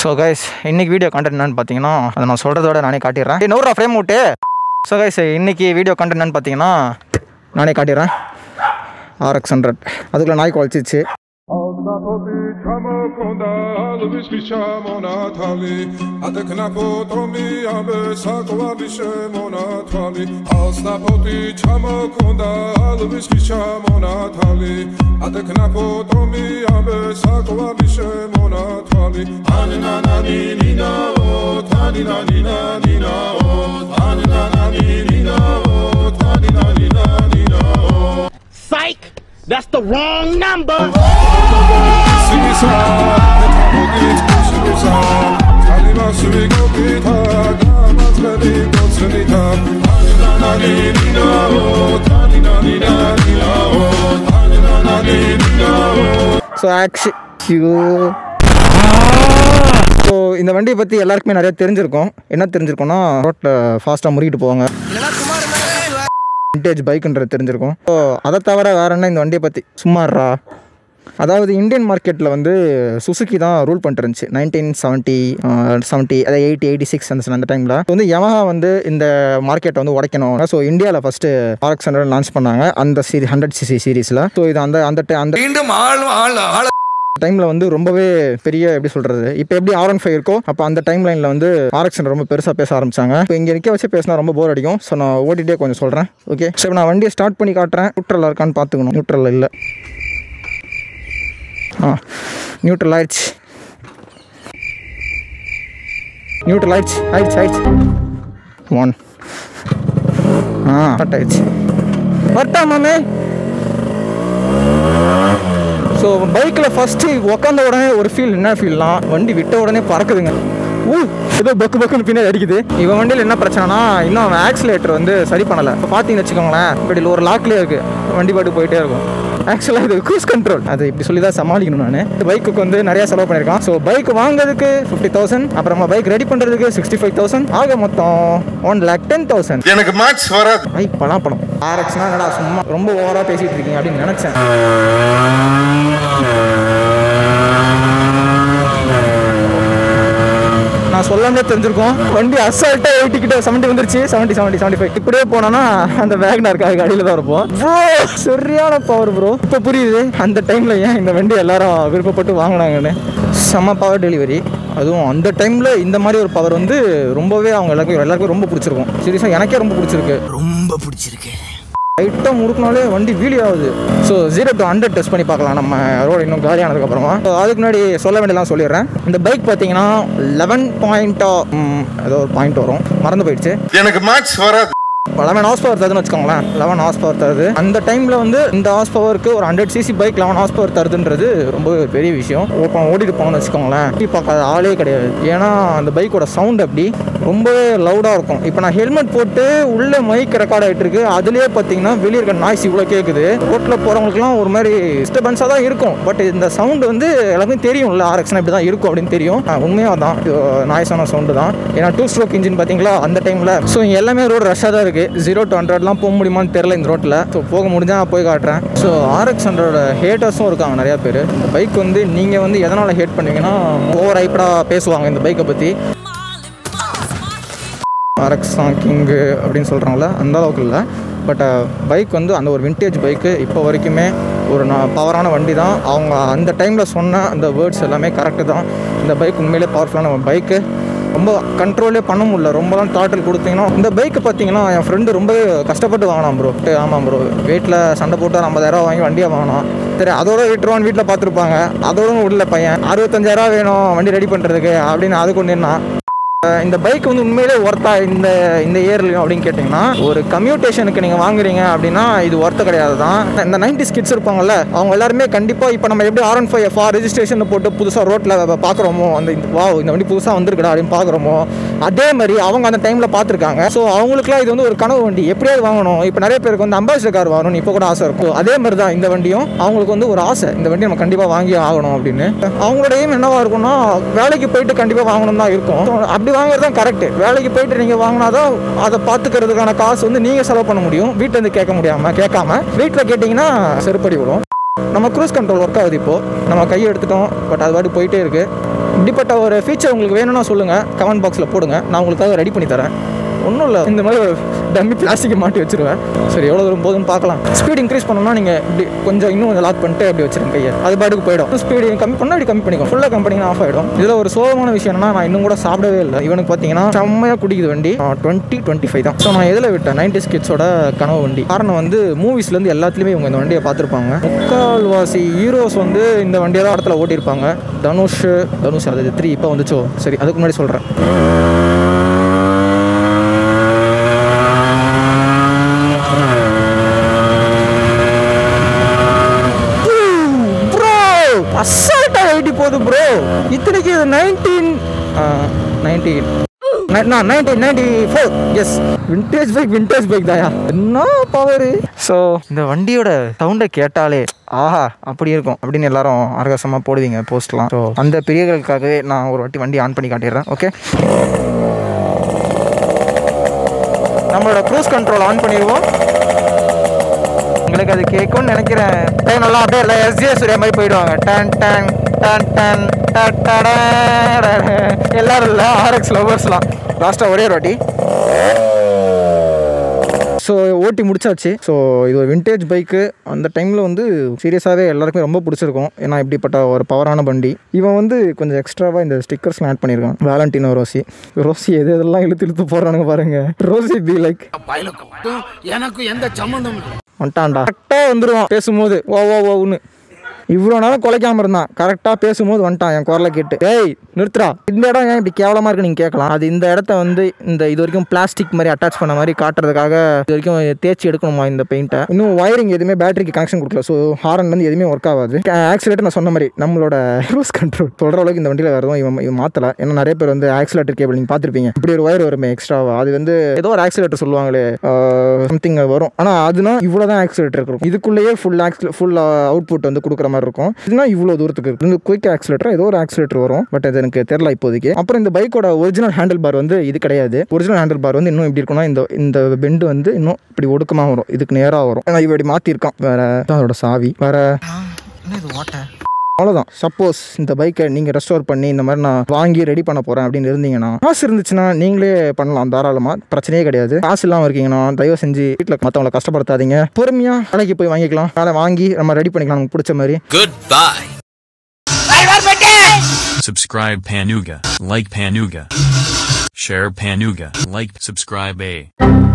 So guys இன்னைக்கு video content என்னன்னு பார்த்தீங்கன்னா அதை நான் சொல்கிறதோட நானே காட்டிடுறேன் ஏய், நூறுரூவா ஃப்ரேம் விட்டு ஸோ கைஸ் இன்னைக்கு வீடியோ கண்டென்ட் என்னன்னு பார்த்தீங்கன்னா நானே காட்டிடுறேன் ஆர்எக்ஸ் ஹண்ட்ரட் அதுக்குள்ள நாய் குழச்சிச்சு Alnapoti chamo konda alviski chamo natali Adeknapo tomi abe sakwa bishe monatali Alnapoti chamo konda alviski chamo natali Adeknapo tomi abe sakwa bishe monatali Anina na ni ni na o tani na ni na ni na o Anina na ni ni na o tani na ni na ni na o Psych! That's the wrong number! Singisa, Metamogit, Kushibisa, Kalima Subigo Pita, Damas Gadi Gotsunita, Tanina Nani Nina O, Tanina Nina Nina O, Tanina Nani Nina O. So ஆக்ஷி so இந்த வண்டியை பற்றி எல்லாருக்குமே நிறைய தெரிஞ்சிருக்கும் என்ன தெரிஞ்சிருக்கும்னா ரோட்டில் ஃபாஸ்ட்டாக முறிக்கிட்டு போவாங்க விண்டேஜ் பைக்குன்றது தெரிஞ்சிருக்கும் ஸோ அதை தவிர வேற என்ன இந்த வண்டியை பற்றி சும்மாறா அதாவது இந்தியன் மார்க்கெட்டில் வந்து சுசுக்கி தான் ரூல் பண்ணிட்டு இருந்துச்சு நைன்டீன் செவன்ட்டி செவன்ட்டி அதாவது எயிட்டி எயிட்டி சிக்ஸ் அந்த அந்த டைமில் வந்து யமஹா வந்து இந்த மார்க்கெட்டை வந்து உடைக்கணும் ஸோ இந்தியாவில் ஃபஸ்ட்டு ஆர்எக்ஸ் ஹண்ட்ரட் லான்ச் பண்ணாங்க அந்த சீரி ஹண்ட்ரட் சிசி சீரீஸில் ஸோ இது அந்த அந்த ti- அந்த மீண்டும் ஆள் ஆள் ஆள் டைமில் வந்து ரொம்பவே பெரிய எப்படி சொல்கிறது இப்போ எப்படி ஆர் ஒன் ஃபைவ் இருக்கோ அப்போ அந்த டைம் லைனில் வந்து ஆர்எக்ஷன் ரொம்ப பெருசாக பேச ஆரம்பிச்சாங்க இப்போ இங்கே நிற்க வச்சு பேசினா ரொம்ப போர் அடிக்கும் ஸோ நான் ஓட்டிகிட்டே கொஞ்சம் சொல்கிறேன் ஓகே ஸோ நான் வண்டியை ஸ்டார்ட் பண்ணி காட்டுறேன் நியூட்ரலாக இருக்கான்னு பார்த்துக்கணும் நியூட்ரல் இல்லை ஆ நியூட்ரல் ஆயிடுச்சு நியூட்ரல் ஆயிடுச்சு ஆயிடுச்சு ஆயிடுச்சு ஒன் ஆ கட் ஆயிடுச்சு வரட்டா மாமே ஸோ பைக்கில் ஃபஸ்ட்டு உட்காந்த உடனே ஒரு ஃபீல் என்ன ஃபீல்னா வண்டி விட்ட உடனே பறக்குதுங்க ஊ ஏதோ பக்கு பக்குன்னு பின்னாடி அடிக்குது இவன் வண்டியில் என்ன பிரச்சனைனா இன்னும் அவன் ஆக்சிலேட்டர் வந்து சரி பண்ணலை இப்போ பார்த்தீங்கன்னு வச்சுக்கோங்களேன் இப்படி ஒரு லாக்லேயே இருக்குது வண்டி பாட்டு போயிட்டே இருக்கும் ஆக்சுவலாக இது க்ரூஸ் கண்ட்ரோல் அது இப்படி சொல்லி தான் சமாளிக்கணும் நான் பைக்குக்கு வந்து நிறைய செலவு பண்ணியிருக்கான் ஸோ பைக் வாங்குறதுக்கு ஃபிஃப்டி தௌசண்ட் அப்புறமா பைக் ரெடி பண்ணுறதுக்கு சிக்ஸ்டி ஃபைவ் தௌசண்ட் ஆக மொத்தம் ஒன் லேக் டென் தௌசண்ட் எனக்கு மேட்ச் வராது ஐ பலாப்படம் ஆர்எக்ஸ்னா என்னடா சும்மா ரொம்ப ஓவராக பேசிகிட்டு இருக்கீங்க அப்படின்னு நினச்சேன் நான் சொல்லாமலே தெரிஞ்சிருக்கோம் வண்டி அசால்ட்டா எயிட்டி கிட்ட செவன்ட்டி வந்துருச்சு செவன்ட்டி செவன்ட்டி செவன்ட்டி ஃபைவ் இப்படியே போனோன்னா அந்த வேகனார் காருக்கு அடியில் தான் இருப்போம் ப்ரோ சரியான பவர் ப்ரோ இப்போ புரியுது அந்த டைமில் ஏன் இந்த வண்டி எல்லாரும் விருப்பப்பட்டு வாங்கினாங்கன்னு செம்ம பவர் டெலிவரி அதுவும் அந்த டைமில் இந்த மாதிரி ஒரு பவர் வந்து ரொம்பவே அவங்க எல்லாருக்கும் எல்லாருக்கும் ரொம்ப பிடிச்சிருக்கும் சீரியஸாக எனக்கே ரொம்ப பிடிச்சிருக்கு ரொம்ப பிடிச்சிருக்கு லைட்டாக முறுக்குனாலே வண்டி வீலி ஆகுது so zero to hundred test பண்ணி பார்க்கலாம் நம்ம ரோடு இன்னும் காலியானதுக்கப்புறமா ஸோ அதுக்கு முன்னாடி சொல்ல வேண்டியலாம் சொல்லிடுறேன் இந்த பைக் பார்த்தீங்கன்னா லெவன் பாயிண்டா ஏதோ ஒரு பாயிண்ட் வரும் மறந்து போயிடுச்சு எனக்கு மேட்ச் வராது லெவன் ஹார்ஸ் பவர் தருதுன்னு வச்சுக்கோங்களேன் லெவன் ஹார்ஸ் பவர் தருது அந்த டைமில் வந்து இந்த ஹார்ஸ் பவருக்கு ஒரு hundred CC bike eleven horse power தருதுன்றது ரொம்ப பெரிய விஷயம் இப்போ ஓடிட்டு போகணும்னு வச்சுக்கோங்களேன் இப்படி பார்க்காத ஆளே கிடையாது ஏன்னா அந்த பைக்கோட சவுண்ட் அப்படி ரொம்பவே லவுடாக இருக்கும் இப்போ நான் ஹெல்மெட் போட்டு உள்ள மைக் ரெக்கார்ட் ஆகிட்டு இருக்கு அதுலேயே பார்த்தீங்கன்னா வெளியே இருக்க நாய்ஸ் இவ்வளோ கேட்குது ரோட்டில் போகிறவங்களுக்குலாம் ஒரு மாதிரி டிஸ்டர்பன்ஸாக தான் இருக்கும் பட் இந்த சவுண்டு வந்து எல்லாருக்கும் தெரியும்ல ஆர்எக்ஸ்னா இப்படி தான் இருக்கும் அப்படின்னு தெரியும் உண்மையாக தான் நாய்ஸான சவுண்டு தான் ஏன்னா டூ ஸ்ட்ரோக் இன்ஜின் பார்த்தீங்களா அந்த டைமில் ஸோ எல்லாமே ரோடு ரஷ்ஷாக தான் இருக்குது ஜீரோ டு ஹண்ட்ரட்லாம் போக முடியுமான்னு தெரில இந்த ரோட்டில் ஸோ போக முடிஞ்சால் நான் போய் காட்டுறேன் ஸோ ஆர்எக்ஸ் ஹண்ட்ரடோட ஹேட்டர்ஸும் இருக்காங்க நிறையா பேர் இந்த பைக் வந்து நீங்கள் வந்து எதனால் ஹேட் பண்ணுவீங்கன்னா ஓவர் ஹைப்படாக பேசுவாங்க இந்த பைக்கை பற்றி ஆர்எக்ஸ் கிங்கு அப்படின்னு சொல்கிறாங்களே அந்த அளவுக்கு இல்லை பட் பைக் வந்து அந்த ஒரு விண்டேஜ் பைக்கு இப்போ வரைக்குமே ஒரு நான் பவரான வண்டி தான் அவங்க அந்த டைமில் சொன்ன அந்த வேர்ட்ஸ் எல்லாமே கரெக்டு தான் இந்த பைக் உண்மையிலே பவர்ஃபுல்லான பைக்கு ரொம்ப கண்ட்ரோலே பண்ண முடியல ரொம்பலாம் டாட்டல் கொடுத்தீங்கன்னா இந்த பைக்கு பார்த்தீங்கன்னா என் ஃப்ரெண்டு ரொம்ப கஷ்டப்பட்டு வாங்கினான் ப்ரோ ஆமாம் ப்ரோ வீட்டில் சண்டை போட்டு ஒரு ஐம்பதாயிரம் வாங்கி வண்டியை வாங்கினான் சரி அதோட விட்டுருவான்னு வீட்டில் பார்த்துருப்பாங்க அதோட விடல பையன் அறுபத்தஞ்சாயிரம் வேணும் வண்டி ரெடி பண்ணுறதுக்கு அப்படின்னு அது கொண்டு நின்னான் அஹ் இந்த பைக் வந்து உண்மையிலே ஒர்த்தா இந்த இந்த இயர்லையும் அப்படின்னு கேட்டிங்கன்னா ஒரு கம்யூட்டேஷனுக்கு நீங்கள் வாங்குறீங்க அப்படின்னா இது ஒர்த்து கிடையாது தான் இந்த நைன்டி கிட்ஸ் இருப்பாங்கல்ல அவங்க எல்லாருமே கண்டிப்பாக இப்போ நம்ம எப்படி R one five FR registration போட்டு புதுசாக ரோட்டில் பார்க்குறோமோ அந்த வா இந்த வண்டி புதுசாக வந்திருக்குடா அப்படின்னு பார்க்குறோமோ அதே மாதிரி அவங்க அந்த டைமில் பார்த்துருக்காங்க ஸோ அவங்களுக்குலாம் இது வந்து ஒரு கனவு வண்டி எப்படியாவது வாங்கணும் இப்போ நிறைய பேருக்கு வந்து அம்பாசிடர் கார் வாங்கணும்னு இப்போ கூட ஆசை இருக்கும் அதே மாதிரி தான் இந்த வண்டியும் அவங்களுக்கு வந்து ஒரு ஆசை இந்த வண்டி நம்ம கண்டிப்பாக வாங்கி ஆகணும் அப்படின்னு அவங்களோட எய்ம் என்னவா இருக்கும்னா வேலைக்கு போயிட்டு கண்டிப்பாக வாங்கணும் தான் இருக்கும் So, அப்படி வாங்குறது தான் கரெக்ட் வேலைக்கு போயிட்டு நீங்கள் வாங்கினா தான் அதை பார்த்துக்கிறதுக்கான காசு வந்து நீங்கள் செலவு பண்ண முடியும் வீட்டில் இருந்து கேட்க முடியாமல் கேட்காம வீட்டில் கேட்டிங்கன்னா செருப்படி விடும் நம்ம க்ரூஸ் கண்ட்ரோல் ஒர்க் ஆகுது இப்போது நம்ம கையை எடுத்துட்டோம் பட் அது பாட்டு போயிட்டே இருக்குது இப்படிப்பட்ட ஒரு ஃபீச்சர் உங்களுக்கு வேணும்னா சொல்லுங்கள் கமெண்ட் பாக்ஸில் போடுங்க நான் உங்களுக்காக ரெடி பண்ணி தரேன் ஒன்றும் இல்லை இந்த மாதிரி ஒரு டம்மி பிளாஸ்டிக்கை மாட்டி வச்சிருவேன் சரி எவ்வளோ தூரம் போதுன்னு பார்க்கலாம் ஸ்பீட் இன்க்ரீஸ் பண்ணணும்னா நீங்கள் இப்படி கொஞ்சம் இன்னும் கொஞ்சம் லாக் பண்ணிட்டு அப்படி வச்சிருங்க கையை அது பாட்டுக்கு போயிடும் ஸ்பீடு கம்மி பண்ணால் இப்படி கம்மி பண்ணிக்கும் ஃபுல்லாக கம்பெனி ஆஃப் ஆகிடும் இதில் ஒரு சோகமான விஷயம் என்னன்னா நான் இன்னும் கூட சாப்பிடவே இல்லை இவனுக்கு பார்த்தீங்கன்னா செம்மையாக குடிக்குது வண்டி டுவெண்ட்டி டுவெண்ட்டி ஃபைவ் தான் ஸோ நான் எதில் விட்டேன் நைன்டி கிட்ஸோட கனவு வண்டி காரணம் வந்து மூவிஸ்லேருந்து எல்லாத்துலேயுமே இவங்க இந்த வண்டியை பார்த்துருப்பாங்க முக்கால்வாசி ஹீரோஸ் வந்து இந்த வண்டியை தான் இடத்துல ஓட்டியிருப்பாங்க தனுஷ் தனுஷ் அது த்ரீ இப்போ வந்துச்சோ சரி அதுக்கு முன்னாடி சொல்கிறேன் ப்ரோ அசால்ட்டா எயிட்டி போகுது ப்ரோ இத்தனைக்கு இது nineteen nineteen nineteen ninety four yes vintage bike vintage bike தாயா என்ன பவர் ஸோ இந்த வண்டியோட சவுண்டை கேட்டாலே ஆஹா அப்படி இருக்கும் அப்படின்னு எல்லாரும் அரகசமாக போடுவீங்க போஸ்ட்லாம் ஸோ அந்த பிரியர்களுக்காகவே நான் ஒரு வாட்டி வண்டி ஆன் பண்ணி காட்டிடுறேன் ஓகே நம்மளோட க்ரூஸ் கண்ட்ரோல் ஆன் பண்ணிடுவோம் உங்களுக்கு அது கேட்கும்னு நினைக்கிறேன் டைம் நல்லா அப்படியே இல்லை எஸ்ஜே சூர்யா மாதிரி போயிடுவாங்க டன் டன் டன் டன் டன் டடன். எல்லாரும் இல்லை ஆர்எக்ஸ் லவர்ஸ்லாம் லாஸ்ட்டாக ஒரே ஒரு வாட்டி ஸோ ஓட்டி முடிச்சாச்சு ஸோ இது ஒரு விண்டேஜ் பைக்கு அந்த டைமில் வந்து சீரியஸாகவே எல்லாருக்குமே ரொம்ப பிடிச்சிருக்கும் ஏன்னா இப்படிப்பட்ட ஒரு பவரான வண்டி இவன் வந்து கொஞ்சம் எக்ஸ்ட்ராவாக இந்த ஸ்டிக்கர்ஸ்லாம் ஆட் பண்ணியிருக்கான் வேலண்டினோ ரோசி ரோசி எது எதெல்லாம் இழுத்து இழுத்து போடுறானுங்க பாருங்க ரோசி பி லைக் எனக்கு எந்த சம்மந்தம் இல்லை வந்துட்டான்டா கரெக்டாக வந்துடுவான் பேசும்போது ஓ ஓ ஓன்னு இவ்வளோ நேரம் குலைக்காம இருந்தான் கரெக்டாக பேசும்போது வந்துட்டான் என் குரலை கேட்டு ஏய் நிறுத்துறா இந்த இடம் ஏன் இப்படி கேவலமாக இருக்கு நீங்கள் கேட்கலாம் அது இந்த இடத்த வந்து இந்த இது வரைக்கும் பிளாஸ்டிக் மாதிரி அட்டாச் பண்ண மாதிரி காட்டுறதுக்காக இது வரைக்கும் தேய்ச்சி எடுக்கணுமா இந்த பெயிண்ட்டை இன்னும் வயரிங் எதுவுமே பேட்டரிக்கு கனெக்ஷன் கொடுக்கல ஸோ ஹாரன் வந்து எதுவுமே ஒர்க் ஆகாது ஆக்சிலேட்டர் நான் சொன்ன மாதிரி நம்மளோட க்ரூஸ் கண்ட்ரோல் சொல்கிற அளவுக்கு இந்த வண்டியில் வேறு எதுவும் இவன் இவன் மாற்றலை ஏன்னா நிறைய பேர் வந்து ஆக்சிலேட்டர் கேபிள் நீங்கள் பார்த்துருப்பீங்க இப்படி ஒரு ஒயர் வருமே எக்ஸ்ட்ராவா அது வந்து ஏதோ ஒரு ஆக்சிலேட்டர் சொல்லுவாங்களே சம்திங் வரும் ஆனால் அதுனா இவ்வளோ தான் ஆக்சிலேட்டர் இருக்கும் இதுக்குள்ளேயே ஃபுல் ஆக்சில் ஃபுல் அவுட்புட் வந்து கொடுக்குற மாதிரி இருக்கும் இதுனா இவ்வளோ தூரத்துக்கு இருக்கு இந்த குயிக் ஆக்சிலேட்டர் ஏதோ ஒரு ஆக்சிலேட்டர் வரும் பட் அது எனக்கு தெரியல இப்போதைக்கு அப்புறம் இந்த பைக்கோட ஒரிஜினல் ஹேண்டில் பார் வந்து இது கிடையாது ஒரிஜினல் ஹேண்டில் பார் வந்து இன்னும் எப்படி இருக்கும்னா இந்த இந்த பெண்டு வந்து இன்னும் இப்படி ஒடுக்கமாக வரும் இதுக்கு நேராக வரும் ஏன்னா இப்படி மாற்றிருக்கான் வேற அதோட சாவி வேற அவ்வளோதான் சப்போஸ் இந்த பைக்கை நீங்கள் ரெஸ்டோர் பண்ணி இந்த மாதிரி நான் வாங்கி ரெடி பண்ண போகிறேன் அப்படின்னு இருந்தீங்கன்னா காசு இருந்துச்சுன்னா நீங்களே பண்ணலாம் தாராளமாக பிரச்சனையே கிடையாது காசு இல்லாமல் இருக்கீங்கன்னா தயவு செஞ்சு வீட்டில் மற்றவங்களை கஷ்டப்படுத்தாதீங்க பொறுமையாக கடைக்கு போய் வாங்கிக்கலாம் வேலை வாங்கி நம்ம ரெடி பண்ணிக்கலாம் நமக்கு பிடிச்ச மாதிரி Goodbye. Subscribe Panuga. Like Panuga. Share Panuga. Like, subscribe A.